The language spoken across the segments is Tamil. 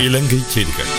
இலங்கை செய்திகள்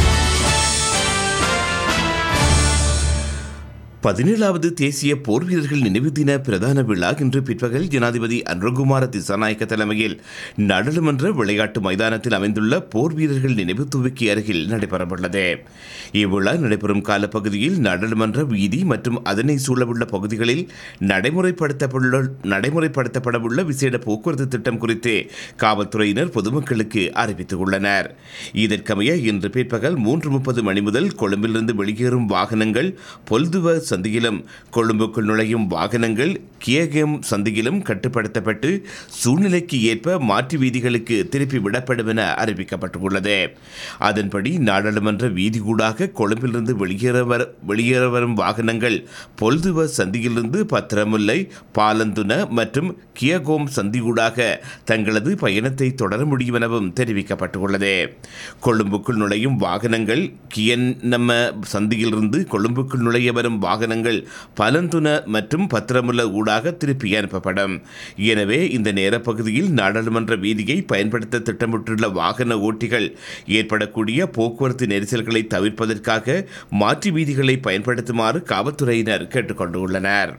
பதினேழாவது தேசிய போர் வீரர்கள் நினைவு தின பிரதான விழா இன்று பிற்பகல் ஜனாதிபதி அன்ரகுமார திசாநாயக்க தலைமையில் நாடாளுமன்ற விளையாட்டு மைதானத்தில் அமைந்துள்ள போர் வீரர்கள் நினைவு தூவிக்கு அருகில் நடைபெறவுள்ளது இவ்விழா நடைபெறும் காலப்பகுதியில் நாடாளுமன்ற வீதி மற்றும் அதனை சூழவுள்ள பகுதிகளில் நடைமுறைப்படுத்தப்பட்டுள்ள நடைமுறைப்படுத்தப்படவுள்ள விசேட போக்குவரத்து திட்டம் குறித்து காவல்துறையினர் பொதுமக்களுக்கு அறிவித்துள்ளனர் இதற்கமைய இன்று பிற்பகல் மூன்று முப்பது மணி முதல் கொழும்பிலிருந்து வெளியேறும் வாகனங்கள் பொல்துவ சந்தியிலும் கொழும்புக்குள் நுழையும் வாகனங்கள் கியகேம் சந்தியிலும் கட்டுப்படுத்தப்பட்டு சூழ்நிலைக்கு ஏற்ப மாற்று வீதிகளுக்கு திருப்பி விடப்படும் என அறிவிக்கப்பட்டுள்ளது அதன்படி நாடாளுமன்ற வீதிகூடாக கொழும்பிலிருந்து வெளியேற வர வெளியேற வரும் வாகனங்கள் பொல்துவ சந்தியிலிருந்து பத்திரமுல்லை பாலந்துன மற்றும் கியகோம் சந்தியூடாக தங்களது பயணத்தை தொடர முடியும் எனவும் தெரிவிக்கப்பட்டுள்ளது கொழும்புக்குள் நுழையும் வாகனங்கள் கியன் நம்ம சந்தியிலிருந்து கொழும்புக்குள் நுழைய வரும் வாகனங்கள் பலந்துன மற்றும் பத்திரமுல்ல ஊடாக திருப்பி அனுப்பப்படும் எனவே இந்த நேர பகுதியில் நாடாளுமன்ற வீதியை பயன்படுத்த திட்டமிட்டுள்ள வாகன ஓட்டிகள் ஏற்படக்கூடிய போக்குவரத்து நெரிசல்களை தவிர்ப்பதற்காக மாற்று வீதிகளை பயன்படுத்துமாறு காவல்துறையினர் கேட்டுக்கொண்டுள்ளனர்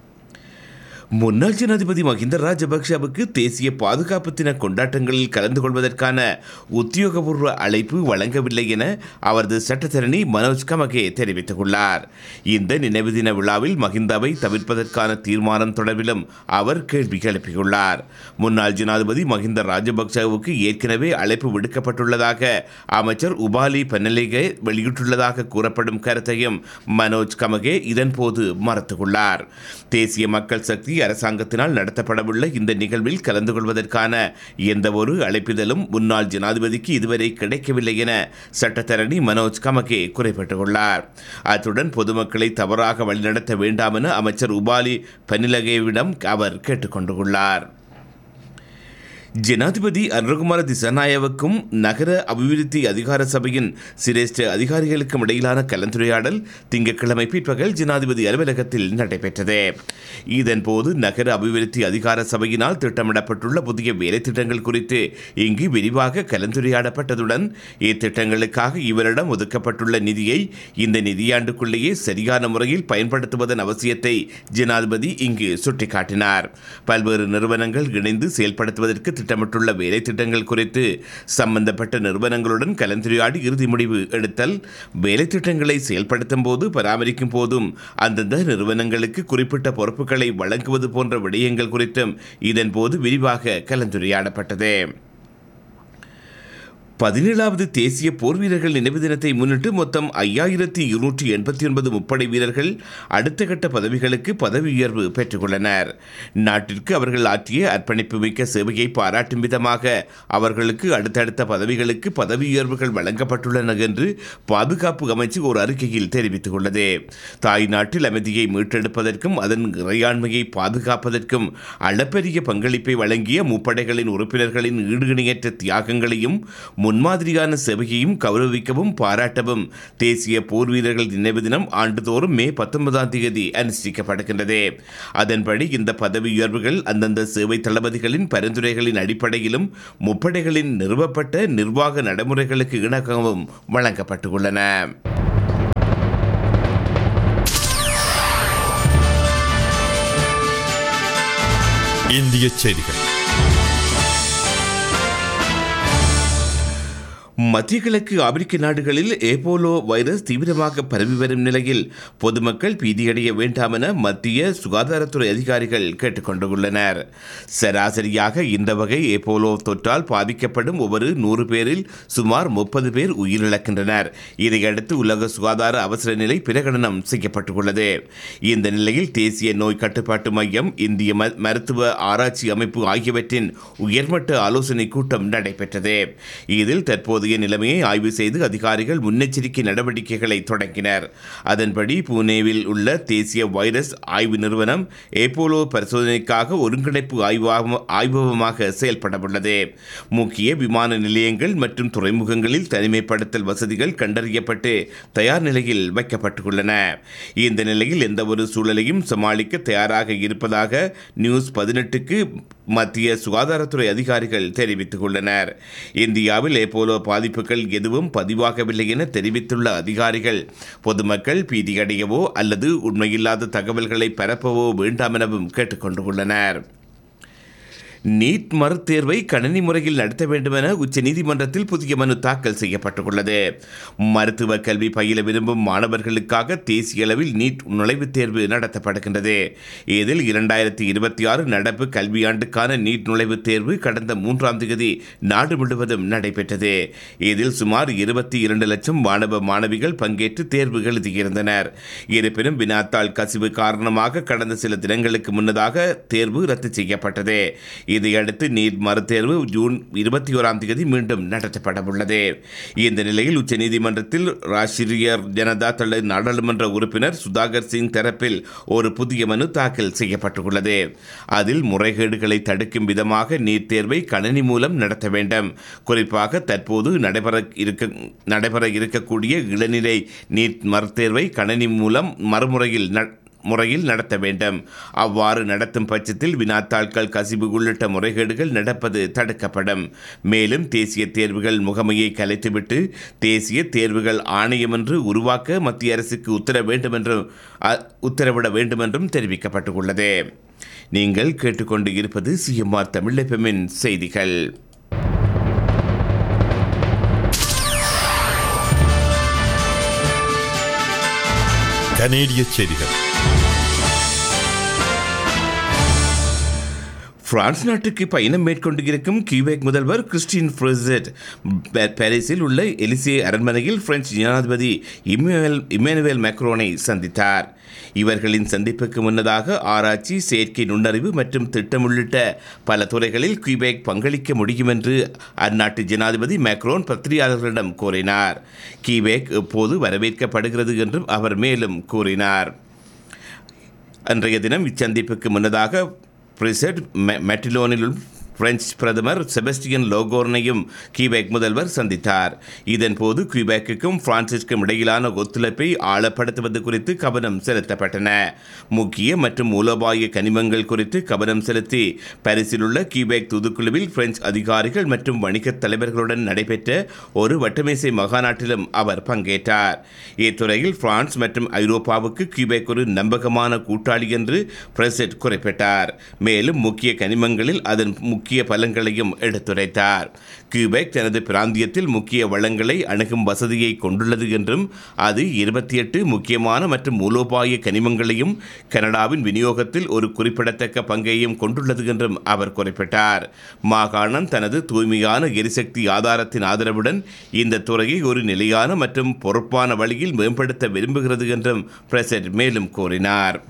முன்னாள் ஜனாதிபதி மஹிந்த ராஜபக்ஷவுக்கு தேசிய பாதுகாப்பு தின கொண்டாட்டங்களில் கலந்து கொள்வதற்கான உத்தியோகபூர்வ அழைப்பு வழங்கவில்லை என அவரது சட்டத்தரணி மனோஜ் கமகே தெரிவித்துள்ளார் இந்த நினைவு தின விழாவில் மஹிந்தாவை தவிர்ப்பதற்கான தீர்மானம் தொடர்பிலும் அவர் கேள்வி எழுப்பியுள்ளார் முன்னாள் ஜனாதிபதி மஹிந்த ராஜபக்ஷவுக்கு ஏற்கனவே அழைப்பு விடுக்கப்பட்டுள்ளதாக அமைச்சர் உபாலி பன்னலிகே வெளியிட்டுள்ளதாக கூறப்படும் கருத்தையும் மனோஜ் கமகே இதன்போது மறுத்துள்ளார் தேசிய மக்கள் சக்தி அரசாங்கத்தினால் நடத்தப்படவுள்ள இந்த நிகழ்வில் கலந்து கொள்வதற்கான எந்த ஒரு அழைப்பிதழும் முன்னாள் ஜனாதிபதிக்கு இதுவரை கிடைக்கவில்லை என சட்டத்தரணி மனோஜ் கமகே குறிப்பிட்டுள்ளார் அத்துடன் பொதுமக்களை தவறாக வழிநடத்த வேண்டாம் என அமைச்சர் உபாலி பனிலகேவிடம் அவர் கேட்டுக்கொண்டுள்ளார் ஜனாதிபதி அருண்குமார திசாநாயவுக்கும் நகர அபிவிருத்தி அதிகார சபையின் சிரேஷ்ட அதிகாரிகளுக்கும் இடையிலான கலந்துரையாடல் திங்கட்கிழமை பிற்பகல் ஜனாதிபதி அலுவலகத்தில் நடைபெற்றது இதன்போது நகர அபிவிருத்தி அதிகார சபையினால் திட்டமிடப்பட்டுள்ள புதிய வேலை திட்டங்கள் குறித்து இங்கு விரிவாக கலந்துரையாடப்பட்டதுடன் இத்திட்டங்களுக்காக இவரிடம் ஒதுக்கப்பட்டுள்ள நிதியை இந்த நிதியாண்டுக்குள்ளேயே சரியான முறையில் பயன்படுத்துவதன் அவசியத்தை ஜனாதிபதி இங்கு சுட்டிக்காட்டினார் பல்வேறு நிறுவனங்கள் இணைந்து செயல்படுத்துவதற்கு திட்டமிட்டுள்ள வேலை திட்டங்கள் குறித்து சம்பந்தப்பட்ட நிறுவனங்களுடன் கலந்துரையாடி இறுதி முடிவு எடுத்தல் வேலை திட்டங்களை செயல்படுத்தும் போது பராமரிக்கும் போதும் அந்தந்த நிறுவனங்களுக்கு குறிப்பிட்ட பொறுப்புகளை வழங்குவது போன்ற விடயங்கள் குறித்தும் இதன்போது விரிவாக கலந்துரையாடப்பட்டது பதினேழாவது தேசிய போர் வீரர்கள் நினைவு தினத்தை முன்னிட்டு மொத்தம் ஐயாயிரத்தி இருநூற்றி எண்பத்தி ஒன்பது முப்படை வீரர்கள் அடுத்த கட்ட பதவிகளுக்கு பதவி உயர்வு பெற்றுள்ளனர் நாட்டிற்கு அவர்கள் ஆற்றிய அர்ப்பணிப்பு மிக்க சேவையை பாராட்டும் விதமாக அவர்களுக்கு அடுத்தடுத்த பதவிகளுக்கு பதவி உயர்வுகள் வழங்கப்பட்டுள்ளன என்று பாதுகாப்பு அமைச்சு ஒரு அறிக்கையில் தெரிவித்துள்ளது தாய் நாட்டில் அமைதியை மீட்டெடுப்பதற்கும் அதன் இறையாண்மையை பாதுகாப்பதற்கும் அளப்பெரிய பங்களிப்பை வழங்கிய முப்படைகளின் உறுப்பினர்களின் ஈடுகிணையற்ற தியாகங்களையும் முன்மாதிரியான சேவையையும் கௌரவிக்கவும் பாராட்டவும் தேசிய போர் வீரர்கள் நினைவு தினம் ஆண்டுதோறும் மே பத்தொன்பதாம் தேதி அனுஷ்டிக்கப்படுகின்றது அதன்படி இந்த பதவி உயர்வுகள் அந்தந்த சேவை தளபதிகளின் பரிந்துரைகளின் அடிப்படையிலும் முப்படைகளின் நிறுவப்பட்ட நிர்வாக நடைமுறைகளுக்கு இணக்கவும் வழங்கப்பட்டுள்ளன இந்திய செய்திகள் மத்திய கிழக்கு ஆப்பிரிக்க நாடுகளில் ஏபோலோ வைரஸ் தீவிரமாக பரவி வரும் நிலையில் பொதுமக்கள் பீதியடைய வேண்டாம் என மத்திய சுகாதாரத்துறை அதிகாரிகள் கேட்டுக்கொண்டுள்ளனர் சராசரியாக இந்த வகை ஏபோலோ தொற்றால் பாதிக்கப்படும் ஒவ்வொரு நூறு பேரில் சுமார் முப்பது பேர் உயிரிழக்கின்றனர் இதையடுத்து உலக சுகாதார அவசர நிலை பிரகடனம் செய்யப்பட்டுள்ளது இந்த நிலையில் தேசிய நோய் கட்டுப்பாட்டு மையம் இந்திய ம- மருத்துவ ஆராய்ச்சி அமைப்பு ஆகியவற்றின் உயர்மட்ட ஆலோசனை கூட்டம் நடைபெற்றது இதில் தற்போதைய நிலைமையை ஆய்வு செய்து அதிகாரிகள் முன்னெச்சரிக்கை நடவடிக்கைகளை தொடங்கினர் அதன்படி புனேவில் உள்ள தேசிய வைரஸ் ஆய்வு நிறுவனம் ஏபோலோ பரிசோதனைக்காக ஒருங்கிணைப்பு ஆய்வாக ஆய்வகமாக செயல்படவுள்ளது முக்கிய விமான நிலையங்கள் மற்றும் துறைமுகங்களில் தனிமைப்படுத்தல் வசதிகள் கண்டறியப்பட்டு தயார் நிலையில் வைக்கப்பட்டுள்ளன இந்த நிலையில் எந்த ஒரு சூழலையும் சமாளிக்க தயாராக இருப்பதாக நியூஸ் பதினெட்டுக்கு மத்திய சுகாதாரத்துறை அதிகாரிகள் தெரிவித்துள்ளனர் இந்தியாவில் ஏபோலோ பாதிப்புகள் எதுவும் பதிவாகவில்லை என தெரிவித்துள்ள அதிகாரிகள் பொதுமக்கள் பீதியடையவோ அல்லது உண்மையில்லாத தகவல்களை பரப்பவோ வேண்டாம் எனவும் கேட்டுக்கொண்டுள்ளனர் நீட் மறுதேர்வை கணினி முறையில் நடத்த வேண்டுமென உச்சநீதிமன்றத்தில் புதிய மனு தாக்கல் செய்யப்பட்டுள்ளது மருத்துவ கல்வி பயில விரும்பும் மாணவர்களுக்காக தேசிய அளவில் நீட் நுழைவுத் தேர்வு நடத்தப்படுகின்றது இதில் இரண்டாயிரத்தி இருபத்தி ஆறு நடப்பு கல்வியாண்டுக்கான நீட் நுழைவுத் தேர்வு கடந்த மூன்றாம் தேதி நாடு முழுவதும் நடைபெற்றது இதில் சுமார் இருபத்தி இரண்டு லட்சம் மாணவ மாணவிகள் பங்கேற்று தேர்வு எழுதியிருந்தனர் இருப்பினும் வினாத்தாள் கசிவு காரணமாக கடந்த சில தினங்களுக்கு முன்னதாக தேர்வு ரத்து செய்யப்பட்டது இதையடுத்து நீட் மறுதேர்வு ஜூன் இருபத்தி ஓராம் தேதி மீண்டும் நடத்தப்பட உள்ளது இந்த நிலையில் உச்சநீதிமன்றத்தில் ராஷ்டிரிய ஜனதா தள நாடாளுமன்ற உறுப்பினர் சுதாகர் சிங் தரப்பில் ஒரு புதிய மனு தாக்கல் செய்யப்பட்டுள்ளது அதில் முறைகேடுகளை தடுக்கும் விதமாக நீட் தேர்வை கணினி மூலம் நடத்த வேண்டும் குறிப்பாக தற்போது நடைபெற இருக்க நடைபெற இருக்கக்கூடிய இளநிலை நீட் மறுதேர்வை கணினி மூலம் மறுமுறையில் ந- முறையில் நடத்த வேண்டும் அவ்வாறு நடத்தும் பட்சத்தில் வினாத்தாள்கள் கசிவு உள்ளிட்ட முறைகேடுகள் நடப்பது தடுக்கப்படும் மேலும் தேசிய தேர்வுகள் முகமையை கலைத்துவிட்டு தேசிய தேர்வுகள் ஆணையம் என்று உருவாக்க மத்திய அரசுக்கு உத்தர வேண்டும் என்றும் அ- உத்தரவிட வேண்டும் என்றும் தெரிவிக்கப்பட்டுள்ளது நீங்கள் கேட்டுக்கொண்டு இருப்பது சிஎம்ஆர் தமிழ் செய்திகள் கனேடிய செய்திகள் பிரான்ஸ் நாட்டுக்கு பயணம் மேற்கொண்டு இருக்கும் கியூபெக் முதல்வர் கிறிஸ்டின் ஃப்ரெசட் ப- பாரிஸில் உள்ள எலிசே அரண்மனையில் பிரெஞ்சு ஜனாதிபதி இம்மானுவேல் இம்மானுவேல் மேக்ரோனை சந்தித்தார் இவர்களின் சந்திப்புக்கு முன்னதாக ஆராய்ச்சி செயற்கை நுண்ணறிவு மற்றும் திட்டம் உள்ளிட்ட பல துறைகளில் கியூபெக் பங்களிக்க முடியும் என்று அந்நாட்டு ஜனாதிபதி மேக்ரோன் பத்திரிகையாளர்களிடம் கூறினார் கியூபெக் எப்போது வரவேற்கப்படுகிறது என்றும் அவர் மேலும் கூறினார் அன்றைய தினம் இச்சந்திப்புக்கு முன்னதாக பிரிசெட் மெட்டிலோனிலும் பிரெஞ்சு பிரதமர் செபஸ்டியன் லோகோர்னையும் கியூபெக் முதல்வர் சந்தித்தார் இதன்போது கியூபெக்குக்கும் பிரான்சிற்கும் இடையிலான ஒத்துழைப்பை ஆழப்படுத்துவது குறித்து கவனம் செலுத்தப்பட்டன முக்கிய மற்றும் மூலோபாய கனிமங்கள் குறித்து கவனம் செலுத்தி பாரிஸில் உள்ள கியூபெக் தூதுக்குழுவில் பிரெஞ்சு அதிகாரிகள் மற்றும் வணிகத் தலைவர்களுடன் நடைபெற்ற ஒரு வட்டமேசை மகாநாட்டிலும் அவர் பங்கேற்றார் இத்துறையில் பிரான்ஸ் மற்றும் ஐரோப்பாவுக்கு கியூபெக் ஒரு நம்பகமான கூட்டாளி என்று பிரசிட் குறிப்பிட்டார் மேலும் முக்கிய கனிமங்களில் அதன் முக்கிய பலன்களையும் எடுத்துரைத்தார் கியூபெக் தனது பிராந்தியத்தில் முக்கிய வளங்களை அணுகும் வசதியை கொண்டுள்ளது என்றும் அது இருபத்தி எட்டு முக்கியமான மற்றும் மூலோபாய கனிமங்களையும் கனடாவின் விநியோகத்தில் ஒரு குறிப்பிடத்தக்க பங்கையும் கொண்டுள்ளது என்றும் அவர் குறிப்பிட்டார் மாகாணம் தனது தூய்மையான எரிசக்தி ஆதாரத்தின் ஆதரவுடன் இந்த துறையை ஒரு நிலையான மற்றும் பொறுப்பான வழியில் மேம்படுத்த விரும்புகிறது என்றும் பிரசிட் மேலும் கூறினார்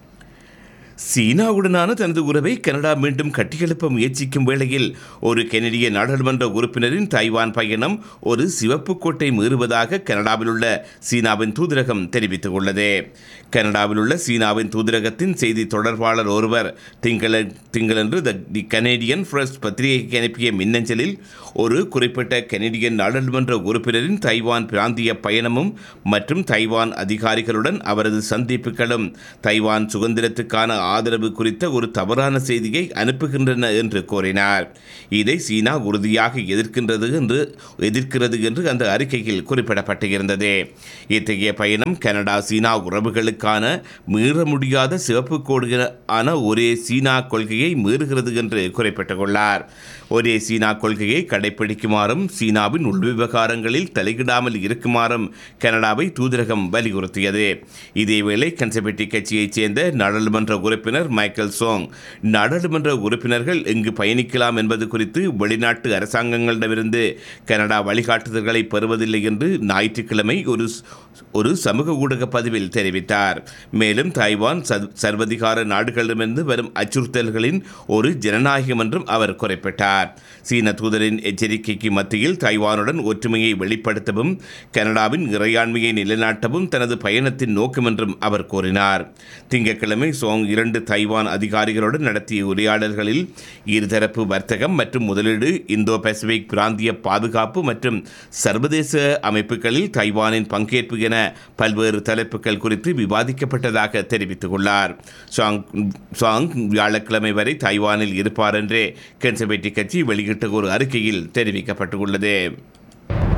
சீனாவுடனான தனது உறவை கனடா மீண்டும் கட்டியெழுப்ப முயற்சிக்கும் வேளையில் ஒரு கெனடிய நாடாளுமன்ற உறுப்பினரின் தைவான் பயணம் ஒரு சிவப்பு கோட்டை மீறுவதாக கனடாவில் உள்ள சீனாவின் தூதரகம் தெரிவித்துள்ளது கனடாவில் உள்ள சீனாவின் தூதரகத்தின் செய்தி தொடர்பாளர் ஒருவர் திங்கள திங்களன்று த தி கனேடியன் ஃப்ரெஷ் பத்திரிகைக்கு அனுப்பிய மின்னஞ்சலில் ஒரு குறிப்பிட்ட கனேடியன் நாடாளுமன்ற உறுப்பினரின் தைவான் பிராந்திய பயணமும் மற்றும் தைவான் அதிகாரிகளுடன் அவரது சந்திப்புகளும் தைவான் சுதந்திரத்துக்கான ஆதரவு குறித்த ஒரு தவறான செய்தியை அனுப்புகின்றன என்று கூறினார் இதை சீனா உறுதியாக எதிர்க்கின்றது என்று எதிர்க்கிறது என்று அந்த அறிக்கையில் குறிப்பிடப்பட்டிருந்தது இத்தகைய பயணம் கனடா சீனா உறவுகளுக்கான மீற முடியாத சிவப்பு கோடுகளான ஒரே சீனா கொள்கையை மீறுகிறது என்று குறிப்பிட்டுள்ளார் ஒரே சீனா கொள்கையை கடைபிடிக்குமாறும் சீனாவின் உள்விவகாரங்களில் தலையிடாமல் இருக்குமாறும் கனடாவை தூதரகம் வலியுறுத்தியது இதேவேளை கன்சர்வேட்டிவ் கட்சியைச் சேர்ந்த நாடாளுமன்ற உறுப்பினர் மைக்கேல் சோங் நாடாளுமன்ற உறுப்பினர்கள் எங்கு பயணிக்கலாம் என்பது குறித்து வெளிநாட்டு அரசாங்கங்களிடமிருந்து கனடா வழிகாட்டுதல்களை பெறுவதில்லை என்று ஞாயிற்றுக்கிழமை ஒரு ஒரு சமூக ஊடக பதிவில் தெரிவித்தார் மேலும் தாய்வான் சர்- சர்வதிகார நாடுகளிடமிருந்து வரும் அச்சுறுத்தல்களின் ஒரு ஜனநாயகம் என்றும் அவர் குறிப்பிட்டார் சீன தூதரின் எச்சரிக்கைக்கு மத்தியில் தைவானுடன் ஒற்றுமையை வெளிப்படுத்தவும் கனடாவின் இறையாண்மையை நிலைநாட்டவும் தனது பயணத்தின் நோக்கம் என்றும் அவர் கூறினார் திங்கட்கிழமை சோங் இரண்டு தைவான் அதிகாரிகளுடன் நடத்திய உரையாடல்களில் இருதரப்பு வர்த்தகம் மற்றும் முதலீடு இந்தோ பசிபிக் பிராந்திய பாதுகாப்பு மற்றும் சர்வதேச அமைப்புகளில் தைவானின் பங்கேற்பு என பல்வேறு தலைப்புகள் குறித்து விவாதிக்கப்பட்டதாக தெரிவித்துள்ளார் சாங் சாங் வியாழக்கிழமை வரை தைவானில் இருப்பார் என்றே கன்சர்வேட்டிவ் கட்சி வெளியிட்ட ஒரு அறிக்கையில் தெரிவிக்கப்பட்டுள்ளது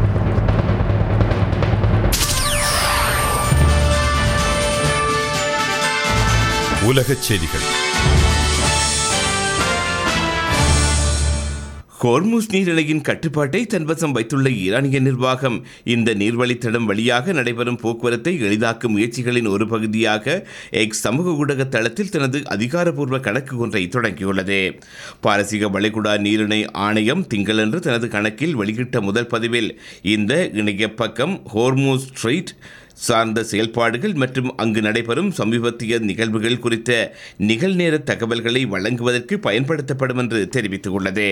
உலகச் செய்திகள் ஹோர்முஸ் நீரிணையின் கட்டுப்பாட்டை தன்வசம் வைத்துள்ள ஈரானிய நிர்வாகம் இந்த நீர்வழித்தடம் வழியாக நடைபெறும் போக்குவரத்தை எளிதாக்கும் முயற்சிகளின் ஒரு பகுதியாக எக்ஸ் சமூக ஊடக தளத்தில் தனது அதிகாரப்பூர்வ கணக்கு ஒன்றை தொடங்கியுள்ளது பாரசீக வளைகுடா நீரிணை ஆணையம் திங்களன்று தனது கணக்கில் வெளியிட்ட முதல் பதிவில் இந்த இணைய பக்கம் ஹோர்முஸ் ஸ்ட்ரீட் சார்ந்த செயல்பாடுகள் மற்றும் அங்கு நடைபெறும் சமீபத்திய நிகழ்வுகள் குறித்த நிகழ்நேர தகவல்களை வழங்குவதற்கு பயன்படுத்தப்படும் என்று தெரிவித்துள்ளது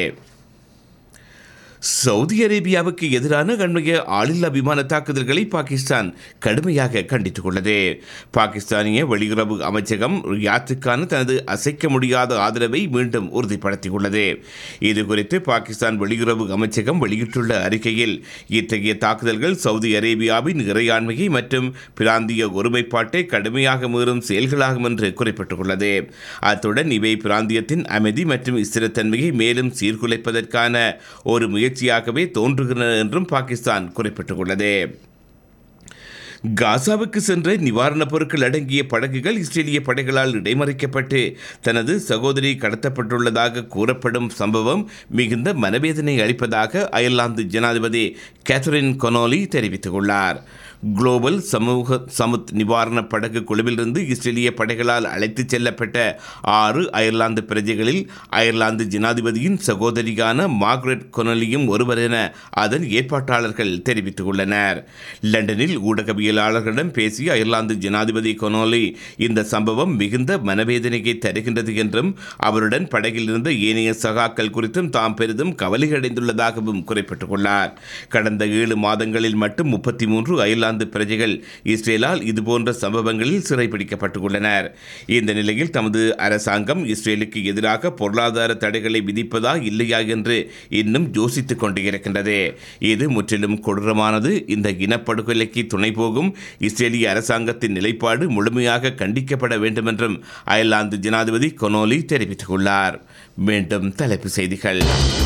சவுதி அரேபியாவுக்கு எதிரான அண்மைய ஆளில்லா விமான தாக்குதல்களை பாகிஸ்தான் கடுமையாக கண்டித்துள்ளது பாகிஸ்தானிய வெளியுறவு அமைச்சகம் ரியாத்துக்கான தனது அசைக்க முடியாத ஆதரவை மீண்டும் உறுதிப்படுத்தியுள்ளது இது குறித்து பாகிஸ்தான் வெளியுறவு அமைச்சகம் வெளியிட்டுள்ள அறிக்கையில் இத்தகைய தாக்குதல்கள் சவுதி அரேபியாவின் இறையாண்மையை மற்றும் பிராந்திய ஒருமைப்பாட்டை கடுமையாக மீறும் செயல்களாகும் என்று குறிப்பிட்டுள்ளது அத்துடன் இவை பிராந்தியத்தின் அமைதி மற்றும் ஸ்திரத்தன்மையை மேலும் சீர்குலைப்பதற்கான ஒரு முயற்சியாகவே தோன்றுகின்றன என்றும் பாகிஸ்தான் குறிப்பிட்டுள்ளது காசாவுக்கு சென்ற நிவாரணப் பொருட்கள் அடங்கிய படகுகள் இஸ்ரேலிய படைகளால் இடைமறிக்கப்பட்டு தனது சகோதரி கடத்தப்பட்டுள்ளதாக கூறப்படும் சம்பவம் மிகுந்த மனவேதனை அளிப்பதாக அயர்லாந்து ஜனாதிபதி கேத்தரின் கொனோலி தெரிவித்துள்ளார் குளோபல் சமூக சமுத் நிவாரண படகு குழுவிலிருந்து இஸ்ரேலிய படைகளால் அழைத்துச் செல்லப்பட்ட ஆறு அயர்லாந்து பிரஜைகளில் அயர்லாந்து ஜனாதிபதியின் சகோதரியான மார்க்ரெட் கொனலியும் ஒருவர் என அதன் ஏற்பாட்டாளர்கள் தெரிவித்துள்ளனர் லண்டனில் ஊடகவியலாளர்களிடம் பேசிய அயர்லாந்து ஜனாதிபதி கொனோலி இந்த சம்பவம் மிகுந்த மனவேதனையை தருகின்றது என்றும் அவருடன் படகில் இருந்த ஏனைய சகாக்கள் குறித்தும் தாம் பெரிதும் கவலையடைந்துள்ளதாகவும் குறிப்பிட்டுள்ளார் கடந்த ஏழு மாதங்களில் மட்டும் முப்பத்தி மூன்று அயர்லாந்து பிரஜைகள் இஸ்ரேலால் இதுபோன்ற சம்பவங்களில் சிறைபிடிக்கப்பட்டுள்ளனர் இந்த நிலையில் தமது அரசாங்கம் இஸ்ரேலுக்கு எதிராக பொருளாதார தடைகளை விதிப்பதா இல்லையா என்று இன்னும் யோசித்துக் கொண்டு இருக்கின்றது இது முற்றிலும் கொடூரமானது இந்த இனப்படுகொலைக்கு துணை போகும் இஸ்ரேலிய அரசாங்கத்தின் நிலைப்பாடு முழுமையாக கண்டிக்கப்பட வேண்டும் என்றும் அயர்லாந்து ஜனாதிபதி கொனோலி தெரிவித்துள்ளார் மீண்டும் தலைப்பு செய்திகள்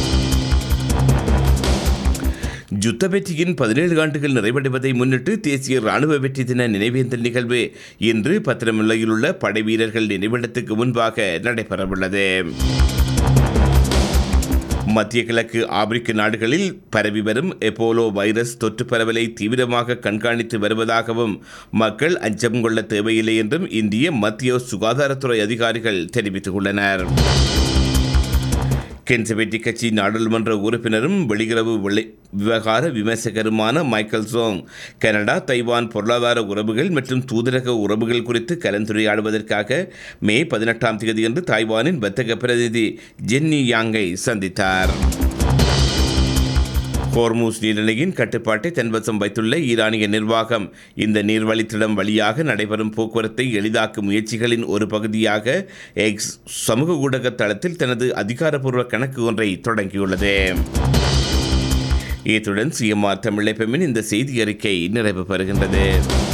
யுத்த வெற்றியின் பதினேழு ஆண்டுகள் நிறைவடைவதை முன்னிட்டு தேசிய ராணுவ வெற்றி தின நினைவேந்தல் நிகழ்வு இன்று பத்திரமுல்லையில் உள்ள படை வீரர்கள் நினைவிடத்துக்கு முன்பாக நடைபெறவுள்ளது மத்திய கிழக்கு ஆப்பிரிக்க நாடுகளில் பரவி வரும் எபோலோ வைரஸ் தொற்று பரவலை தீவிரமாக கண்காணித்து வருவதாகவும் மக்கள் அச்சம் கொள்ள தேவையில்லை என்றும் இந்திய மத்திய சுகாதாரத்துறை அதிகாரிகள் தெரிவித்துள்ளனர் கென்சபெட்டி கட்சி நாடாளுமன்ற உறுப்பினரும் வெளியுறவு விளை- விவகார விமர்சகருமான மைக்கேல் சோங் கனடா தைவான் பொருளாதார உறவுகள் மற்றும் தூதரக உறவுகள் குறித்து கலந்துரையாடுவதற்காக மே பதினெட்டாம் தேதியன்று தாய்வானின் வர்த்தக பிரதிநிதி ஜென்னி யாங்கை சந்தித்தார் ஹோர்மூஸ் நீரிணையின் கட்டுப்பாட்டை தன்வசம் வைத்துள்ள ஈரானிய நிர்வாகம் இந்த நீர்வழித்தடம் வழியாக நடைபெறும் போக்குவரத்தை எளிதாக்கும் முயற்சிகளின் ஒரு பகுதியாக எக்ஸ் சமூக ஊடக தளத்தில் தனது அதிகாரப்பூர்வ கணக்கு ஒன்றை தொடங்கியுள்ளது இத்துடன் சிஎம்ஆர் தமிழ் FM -இன் இந்த செய்தி அறிக்கை நிறைவு பெறுகின்றது